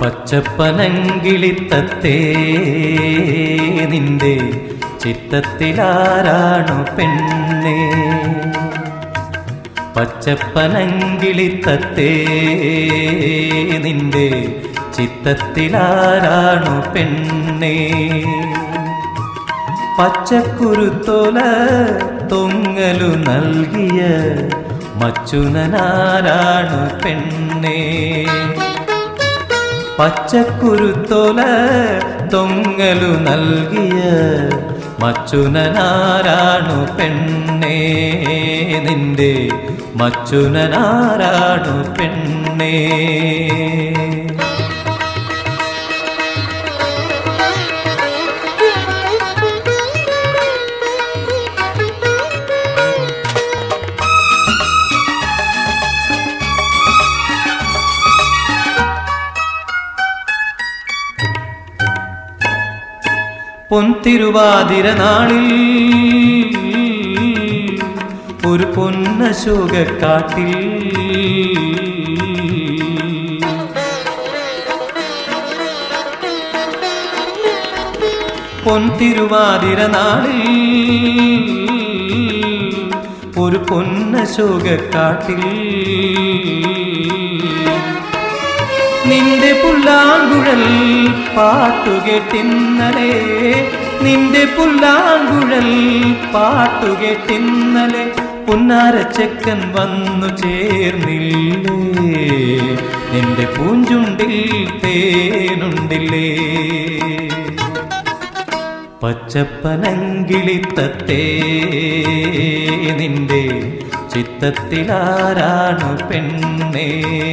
പച്ചപ്പനങ്കിളിത്തത്തേ നിന്റെ ചിത്തത്തിലാരാണു പെണ്ണേ പച്ചപ്പനങ്കിളിത്തത്തേ നിന്റെ ചിത്തത്തിലാരാണു പെണ്ണേ പച്ചക്കുരുത്തോല തൊങ്ങലു നൽകിയ മച്ചുനനാരാണു പെണ്ണേ പച്ചക്കുരുത്തോല തൊങ്ങലു നൽകിയ മച്ചുനനാരാണു പെണ്ണേ നിന്റെ മച്ചുനനാരാണു പെണ്ണേ പൊൻതിരുവാതിര നാളിൽ ഒരു പൊന്നശോകക്കാട്ടിൽ പൊൻതിരുവാതിര നാളിൽ ഒരു പൊന്നശോകക്കാട്ടിൽ നിന്റെ പുല്ലാങ്കുഴൽ പാട്ടുകെട്ടിന്നലെ നിന്റെ പുല്ലാങ്കുഴൽ പാട്ടുകെട്ടിന്നലെ പുന്നാരച്ചക്കൻ വന്നു ചേർന്നില്ലേ നിന്റെ പൂഞ്ചുണ്ടിൽ തേനുണ്ടില്ലേ പച്ചപ്പനങ്കിളിത്തത്തേ നിന്റെ ചിത്തത്തിലാരാണു പെണ്ണേ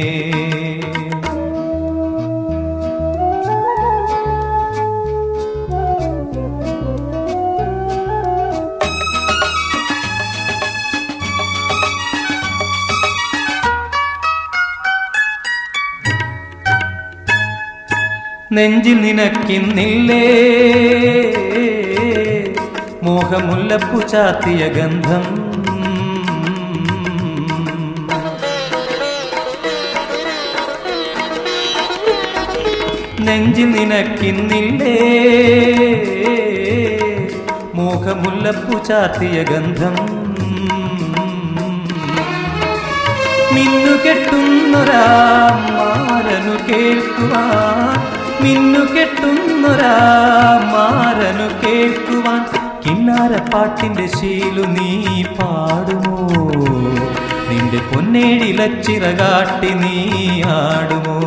നെഞ്ചിൽ നിനക്കിന്നില്ലേ മോഹമുല്ലപ്പു ചാത്തിയ ഗന്ധം നെഞ്ചിൽ നിനക്കിന്നില്ലേ മോഹമുല്ലപ്പു ചാത്തിയ ഗന്ധം മിന്നു കെട്ടുന്നൊരാ മാരനു കേൾക്കുവാൻ മിന്നു കെട്ടുന്നൊരാ മാരനു കേൾക്കുവാൻ കിന്നാരപ്പാട്ടിന്റെ ശീലു നീ പാടുമോ നിന്റെ പൊന്നേഴിലച്ചിറകാട്ടി നീ ആടുമോ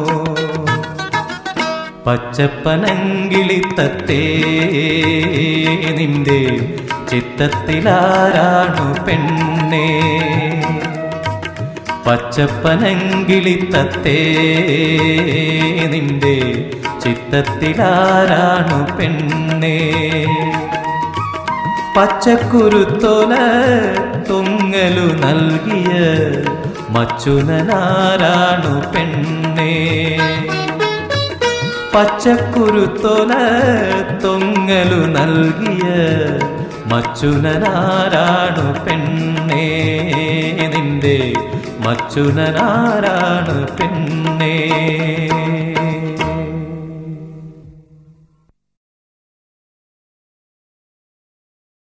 പച്ചപ്പനങ്കിളിത്തത്തേ നിന്റെ ചിത്തത്തിലാരാണു പെണ്ണേ പച്ചപ്പനങ്കിളിത്തത്തേ നിന്റെ ചിത്തത്തിലാരാണു പെണ്ണേ പച്ചക്കുരുത്തോല തൊങ്ങലു നൽകിയ മച്ചുനനാരാണു പെണ്ണേ പച്ചക്കുരുത്തോല തൊങ്ങലു നൽകിയ മച്ചുനനാരാണു പെണ്ണേ നിന്റെ മച്ചുനനാരാണു പെണ്ണേ